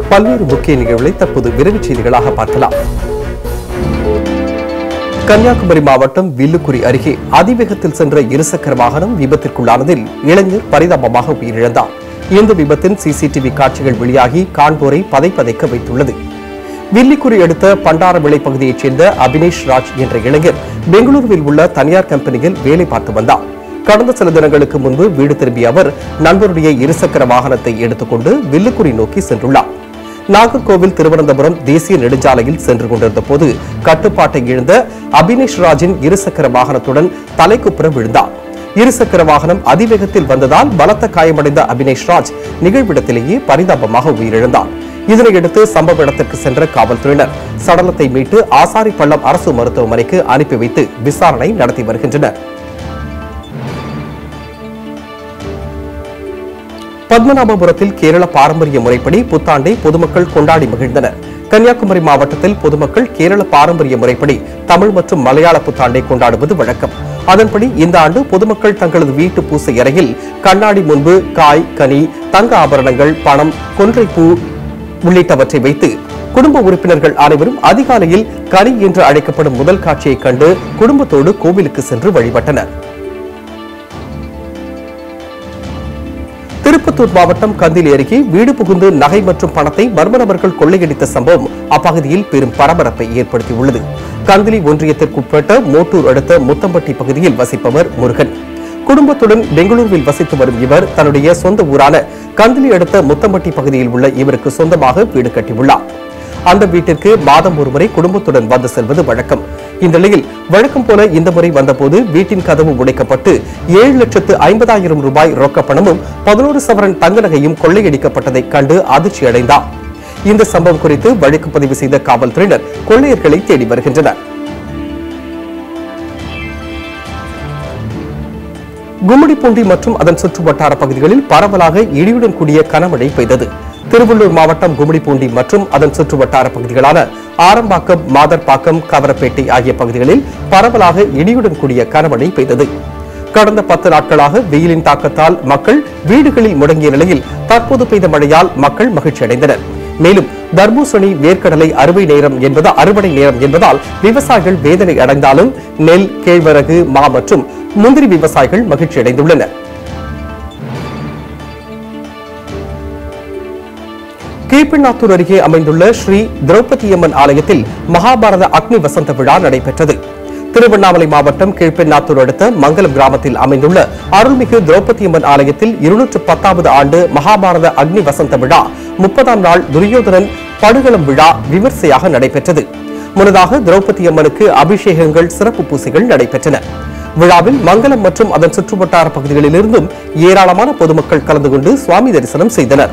பல்வேறு முக்கிய நிகழ்வுகளை தற்போது விரைவு செய்திகளாக பார்க்கலாம் கன்னியாகுமரி மாவட்டம் வில்லுக்குரி அருகே அதிவேகத்தில் சென்ற இருசக்கர வாகனம் விபத்திற்குள்ளானதில் இளைஞர் பரிதாபமாக உயிரிழந்தார் இந்த விபத்தின் சிசிடிவி காட்சிகள் வெளியாகி காண்போரை பதைப்பதைக்க வைத்துள்ளது வில்லிக்குறி அடுத்த பண்டாரவிளை பகுதியைச் சேர்ந்த அபினேஷ் ராஜ் என்ற இளைஞர் பெங்களூருவில் உள்ள தனியார் கம்பெனியில் வேலை பார்த்து வந்தார் கடந்த சில தினங்களுக்கு முன்பு வீடு திரும்பிய அவர் நண்பருடைய இருசக்கர வாகனத்தை எடுத்துக்கொண்டு வில்லுக்குறி நோக்கி சென்றுள்ளார் நாகர்கோவில் திருவனந்தபுரம் தேசிய நெடுஞ்சாலையில் சென்று கொண்டிருந்த போது கட்டுப்பாட்டை இழந்த அபினேஷ் ராஜின் இருசக்கர வாகனத்துடன் தலைக்குப்புற விழுந்தார் இருசக்கர வாகனம் அதிவேகத்தில் வந்ததால் பலத்த காயமடைந்த அபினேஷ் ராஜ் நிகழ்விடத்திலேயே பரிதாபமாக உயிரிழந்தார் இதனையடுத்து சம்பவ இடத்திற்கு சென்ற காவல்துறையினர் சடலத்தை மீட்டு ஆசாரிப்பள்ளம் அரசு மருத்துவமனைக்கு அனுப்பி வைத்து விசாரணை நடத்தி வருகின்றனர் பத்மநாபபுரத்தில் கேரள பாரம்பரிய முறைப்படி புத்தாண்டை பொதுமக்கள் கொண்டாடி மகிழ்ந்தனர் கன்னியாகுமரி மாவட்டத்தில் பொதுமக்கள் கேரள பாரம்பரிய முறைப்படி தமிழ் மற்றும் மலையாள புத்தாண்டை கொண்டாடுவது வழக்கம் அதன்படி இந்த ஆண்டு பொதுமக்கள் தங்களது வீட்டு பூசை அறையில் கண்ணாடி முன்பு காய் கனி தங்க ஆபரணங்கள் பணம் கொன்றைப்பூ உள்ளிட்டவற்றை வைத்து குடும்ப உறுப்பினர்கள் அனைவரும் அதிகாலையில் கனி என்று அழைக்கப்படும் முதல் காட்சியை கண்டு குடும்பத்தோடு கோவிலுக்கு சென்று வழிபட்டனர் திருப்பத்தூர் மாவட்டம் கந்திலி அருகே வீடு புகுந்து நகை மற்றும் பணத்தை மர்ம நபர்கள் கொள்ளையடித்த சம்பவம் அப்பகுதியில் பெரும் பரபரப்பை ஏற்படுத்தியுள்ளது கந்திலி ஒன்றியத்திற்குட்பட்ட மோட்டூர் அடுத்த முத்தம்பட்டி பகுதியில் வசிப்பவர் முருகன் குடும்பத்துடன் பெங்களூருவில் வசித்து வரும் இவர் தன்னுடைய சொந்த ஊரான கந்திலி அடுத்த முத்தம்பட்டி பகுதியில் உள்ள இவருக்கு சொந்தமாக வீடு கட்டியுள்ளார் அந்த வீட்டிற்கு மாதம் ஒருமுறை குடும்பத்துடன் வந்து செல்வது வழக்கம் இந்த நிலையில் வழக்கம் போல இந்த முறை வந்தபோது வீட்டின் கதவு உடைக்கப்பட்டு ஏழு லட்சத்து ஐம்பதாயிரம் ரூபாய் ரொக்க பணமும் பதினோரு சவரன் தங்க நகையும் கொள்ளையடிக்கப்பட்டதை கண்டு அதிர்ச்சி அடைந்தார் இந்த சம்பவம் குறித்து வழக்கு பதிவு செய்த காவல்துறையினர் கொள்ளையர்களை தேடி வருகின்றனர் கும்மிடிப்பூண்டி மற்றும் அதன் சுற்றுவட்டார பகுதிகளில் பரவலாக இடியுடன் கூடிய கனமழை பெய்தது திருவள்ளூர் மாவட்டம் கும்மிடிப்பூண்டி மற்றும் அதன் சுற்றுவட்டார பகுதிகளான ஆரம்பாக்கம் மாதர்பாக்கம் கவரப்பேட்டை ஆகிய பகுதிகளில் பரவலாக இடியுடன் கூடிய கனமழை பெய்தது கடந்த பத்து நாட்களாக வெயிலின் தாக்கத்தால் மக்கள் வீடுகளில் முடங்கிய நிலையில் தற்போது பெய்த மழையால் மக்கள் மகிழ்ச்சி அடைந்தனர் மேலும் தர்பூசணி வேர்க்கடலை அறுவை நேரம் என்பது அறுவடை நேரம் என்பதால் விவசாயிகள் வேதனை அடைந்தாலும் நெல் கேழ்வரகு மா மற்றும் முந்திரி விவசாயிகள் மகிழ்ச்சி அடைந்துள்ளனர் கீழ்பெண்ணாத்தூர் அருகே அமைந்துள்ள ஸ்ரீ திரௌபதியம்மன் ஆலயத்தில் மகாபாரத அக்னி வசந்த விழா நடைபெற்றது திருவண்ணாமலை மாவட்டம் கீழ்பெண்ணாத்தூர் அடுத்த மங்கலம் கிராமத்தில் அமைந்துள்ள அருள்மிகு திரௌபதியம்மன் ஆலயத்தில் இருநூற்று பத்தாவது ஆண்டு மகாபாரத அக்னி வசந்த விழா முப்பதாம் நாள் துரியோதனன் படுகளம் விழா விமர்சையாக நடைபெற்றது முன்னதாக திரௌபதி அம்மனுக்கு அபிஷேகங்கள் சிறப்பு பூசைகள் நடைபெற்றன விழாவில் மங்கலம் மற்றும் அதன் சுற்றுவட்டார பகுதிகளிலிருந்தும் ஏராளமான பொதுமக்கள் கலந்து கொண்டு சுவாமி தரிசனம் செய்தனர்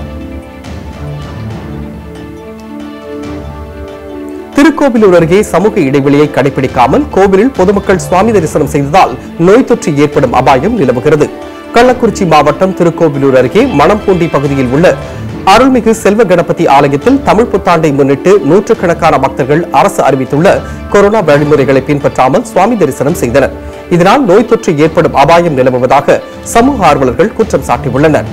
திருக்கோவிலூர் அருகே சமூக இடைவெளியை கடைபிடிக்காமல் கோவிலில் பொதுமக்கள் சுவாமி தரிசனம் செய்ததால் நோய் தொற்று ஏற்படும் அபாயம் நிலவுகிறது கள்ளக்குறிச்சி மாவட்டம் திருக்கோவிலூர் அருகே மணம்பூண்டி பகுதியில் உள்ள அருள்மிகு செல்வ கணபதி ஆலயத்தில் தமிழ் புத்தாண்டை முன்னிட்டு நூற்றுக்கணக்கான பக்தர்கள் அரசு அறிவித்துள்ள கொரோனா வழிமுறைகளை பின்பற்றாமல் சுவாமி தரிசனம் செய்தனர் இதனால் நோய் தொற்று ஏற்படும் அபாயம் நிலவுவதாக சமூக ஆர்வலர்கள் குற்றம் சாட்டியுள்ளனர்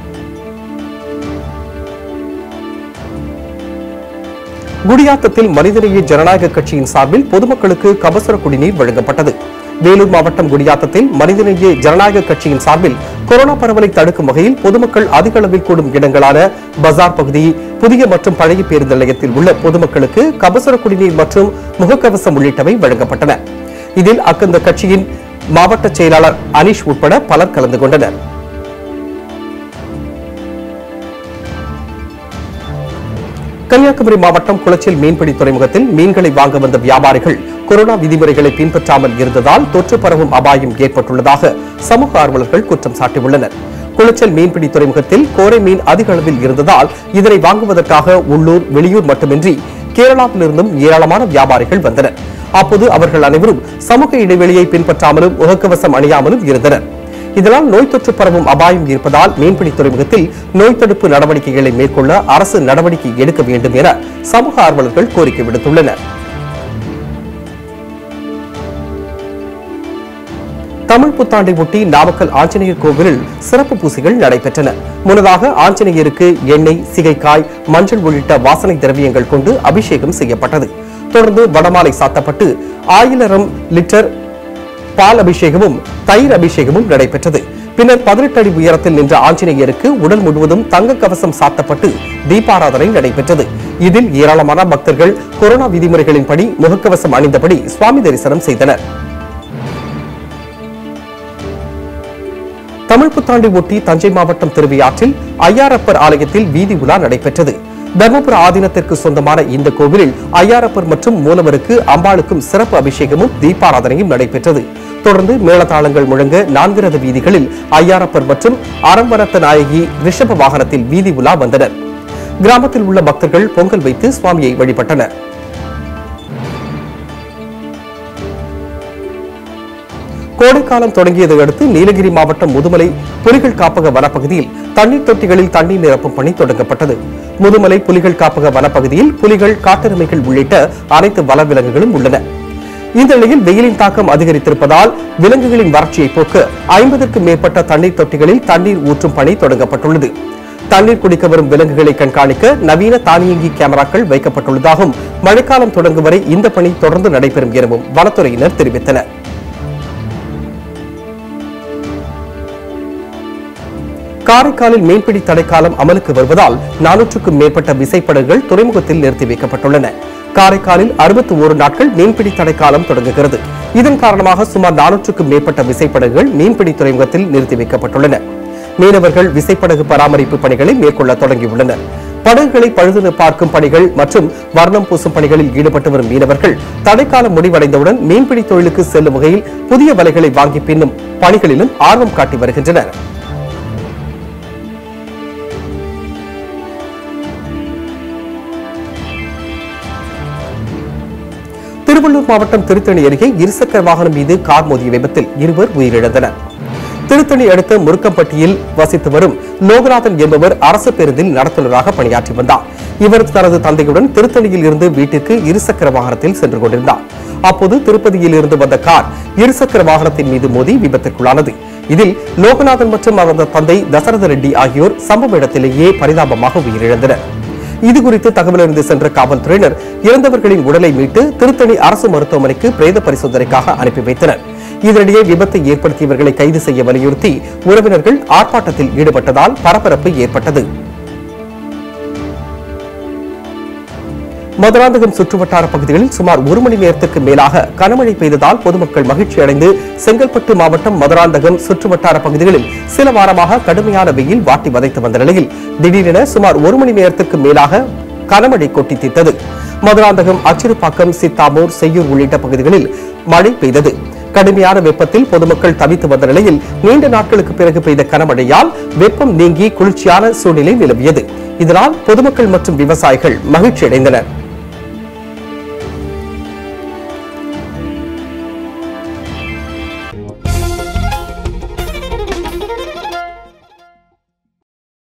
குடியாத்தத்தில் மனிதநேய ஜனநாயக கட்சியின் சார்பில் பொதுமக்களுக்கு கபசுர குடிநீர் வழங்கப்பட்டது வேலூர் மாவட்டம் குடியாத்தத்தில் மனிதநேய ஜனநாயக கட்சியின் சார்பில் கொரோனா பரவலை தடுக்கும் வகையில் பொதுமக்கள் அதிக அளவில் கூடும் இடங்களான பஜார் பகுதி புதிய மற்றும் பழைய பேருந்து நிலையத்தில் உள்ள பொதுமக்களுக்கு கபசுர குடிநீர் மற்றும் முகக்கவசம் உள்ளிட்டவை வழங்கப்பட்டன இதில் அக்கந்த கட்சியின் மாவட்ட செயலாளர் அனீஷ் உட்பட பலர் கலந்து கொண்டனர் கன்னியாகுமரி மாவட்டம் குளச்சல் மீன்பிடி துறைமுகத்தில் மீன்களை வாங்க வந்த வியாபாரிகள் கொரோனா விதிமுறைகளை பின்பற்றாமல் இருந்ததால் தொற்று பரவும் அபாயம் ஏற்பட்டுள்ளதாக சமூக ஆர்வலர்கள் குற்றம் சாட்டியுள்ளனர் குளச்சல் மீன்பிடி துறைமுகத்தில் கோரை மீன் அதிக அளவில் இருந்ததால் இதனை வாங்குவதற்காக உள்ளூர் வெளியூர் மட்டுமின்றி கேரளாவிலிருந்தும் ஏராளமான வியாபாரிகள் வந்தனர் அப்போது அவர்கள் அனைவரும் சமூக இடைவெளியை பின்பற்றாமலும் முகக்கவசம் அணியாமலும் இருந்தனர் இதனால் நோய் தொற்று பரவும் அபாயம் இருப்பதால் மீன்பிடி துறைமுகத்தில் நோய் தடுப்பு நடவடிக்கைகளை மேற்கொள்ள அரசு நடவடிக்கை எடுக்க வேண்டும் என சமூக ஆர்வலர்கள் கோரிக்கை விடுத்துள்ளனர் தமிழ் புத்தாண்டை ஒட்டி நாமக்கல் ஆஞ்சநேயர் கோவிலில் சிறப்பு பூசைகள் நடைபெற்றன முன்னதாக ஆஞ்சநேயருக்கு எண்ணெய் சிகைக்காய் மஞ்சள் உள்ளிட்ட வாசனை திரவியங்கள் கொண்டு அபிஷேகம் செய்யப்பட்டது தொடர்ந்து வடமாலை சாத்தப்பட்டு ஆயிரம் லிட்டர் பால் அபிஷேகமும் தயிர் அபிஷேகமும் நடைபெற்றது பின்னர் பதினெட்டு அடி உயரத்தில் நின்ற ஆஞ்சநேயருக்கு உடல் முழுவதும் தங்க கவசம் சாத்தப்பட்டு தீபாராதனை நடைபெற்றது இதில் ஏராளமான பக்தர்கள் கொரோனா விதிமுறைகளின்படி முகக்கவசம் அணிந்தபடி சுவாமி தரிசனம் செய்தனர் தமிழ் புத்தாண்டை ஒட்டி தஞ்சை மாவட்டம் திருவையாற்றில் ஐயாரப்பர் ஆலயத்தில் வீதி உலா நடைபெற்றது தர்மபுர ஆதீனத்திற்கு சொந்தமான இந்த கோவிலில் ஐயாரப்பர் மற்றும் மூலவருக்கு அம்பாளுக்கும் சிறப்பு அபிஷேகமும் தீபாராதனையும் நடைபெற்றது தொடர்ந்து மேளதாளங்கள் முழங்க நான்கு ரத வீதிகளில் ஐயாரப்பர் மற்றும் அரம்பரத்த நாயகி ரிஷப வாகனத்தில் வீதி உலா வந்தனர் கிராமத்தில் உள்ள பக்தர்கள் பொங்கல் வைத்து சுவாமியை வழிபட்டனர் கோடைக்காலம் தொடங்கியதை அடுத்து நீலகிரி மாவட்டம் முதுமலை புலிகள் காப்பக வனப்பகுதியில் தண்ணீர் தொட்டிகளில் தண்ணீர் நிரப்பும் பணி தொடங்கப்பட்டது முதுமலை புலிகள் காப்பக வனப்பகுதியில் புலிகள் காட்டெருமைகள் உள்ளிட்ட அனைத்து வனவிலங்குகளும் உள்ளன இந்த நிலையில் வெயிலின் தாக்கம் அதிகரித்திருப்பதால் விலங்குகளின் வறட்சியை போக்க ஐம்பதற்கும் மேற்பட்ட தண்ணீர் தொட்டிகளில் தண்ணீர் ஊற்றும் பணி தொடங்கப்பட்டுள்ளது தண்ணீர் குடிக்க வரும் விலங்குகளை கண்காணிக்க நவீன தானியங்கி கேமராக்கள் வைக்கப்பட்டுள்ளதாகவும் மழைக்காலம் தொடங்கும் வரை இந்த பணி தொடர்ந்து நடைபெறும் எனவும் வனத்துறையினர் தெரிவித்தனர் காரைக்காலில் மீன்பிடி தடைக்காலம் அமலுக்கு வருவதால் நானூற்றுக்கும் மேற்பட்ட விசைப்படகுகள் துறைமுகத்தில் நிறுத்தி வைக்கப்பட்டுள்ளன காரைக்காலில் அறுபத்தி ஒரு நாட்கள் மீன்பிடி தடைக்காலம் தொடங்குகிறது இதன் காரணமாக சுமார் நானூற்றுக்கும் மேற்பட்ட விசைப்படகுகள் மீன்பிடி துறைமுகத்தில் நிறுத்தி வைக்கப்பட்டுள்ளன மீனவர்கள் விசைப்படகு பராமரிப்பு பணிகளை மேற்கொள்ள தொடங்கியுள்ளனர் படகுகளை பழுது பார்க்கும் பணிகள் மற்றும் வர்ணம் பூசும் பணிகளில் ஈடுபட்டு வரும் மீனவர்கள் தடைக்காலம் முடிவடைந்தவுடன் மீன்பிடி தொழிலுக்கு செல்லும் வகையில் புதிய வலைகளை வாங்கி பின்னும் பணிகளிலும் ஆர்வம் காட்டி வருகின்றனர் திருவள்ளூர் மாவட்டம் திருத்தணி அருகே இருசக்கர வாகனம் மீது கார் மோதிய விபத்தில் இருவர் உயிரிழந்தனர் திருத்தணி அடுத்த முருக்கம்பட்டியில் வசித்து வரும் லோகநாதன் என்பவர் அரசு பேருந்தில் நடத்துனராக பணியாற்றி வந்தார் இவர் தனது தந்தையுடன் திருத்தணியில் இருந்து வீட்டிற்கு இருசக்கர வாகனத்தில் சென்று கொண்டிருந்தார் அப்போது திருப்பதியில் இருந்து வந்த கார் இருசக்கர வாகனத்தின் மீது மோதி விபத்திற்குள்ளானது இதில் லோகநாதன் மற்றும் அவரது தந்தை தசரத ரெட்டி ஆகியோர் சம்பவ இடத்திலேயே பரிதாபமாக உயிரிழந்தனர் இது குறித்து தகவல் அறிந்து சென்ற காவல்துறையினர் இறந்தவர்களின் உடலை மீட்டு திருத்தணி அரசு மருத்துவமனைக்கு பிரேத பரிசோதனைக்காக அனுப்பி வைத்தனர் இதனிடையே விபத்தை ஏற்படுத்தியவர்களை கைது செய்ய வலியுறுத்தி உறவினர்கள் ஆர்ப்பாட்டத்தில் ஈடுபட்டதால் பரபரப்பு ஏற்பட்டது மதுராந்தகம் சுற்றுவட்டார பகுதிகளில் சுமார் ஒரு மணி நேரத்திற்கு மேலாக கனமழை பெய்ததால் பொதுமக்கள் மகிழ்ச்சி அடைந்து செங்கல்பட்டு மாவட்டம் மதுராந்தகம் சுற்றுவட்டார பகுதிகளில் சில வாரமாக கடுமையான வெயில் வாட்டி வதைத்து வந்த நிலையில் திடீரென சுமார் ஒரு மணி நேரத்திற்கு மேலாக கனமழை கொட்டி தீர்த்தது மதுராந்தகம் அச்சிறுப்பாக்கம் சித்தாமூர் செய்யூர் உள்ளிட்ட பகுதிகளில் மழை பெய்தது கடுமையான வெப்பத்தில் பொதுமக்கள் தவித்து வந்த நிலையில் நீண்ட நாட்களுக்கு பிறகு பெய்த கனமழையால் வெப்பம் நீங்கி குளிர்ச்சியான சூழ்நிலை நிலவியது இதனால் பொதுமக்கள் மற்றும் விவசாயிகள் மகிழ்ச்சி அடைந்தனர்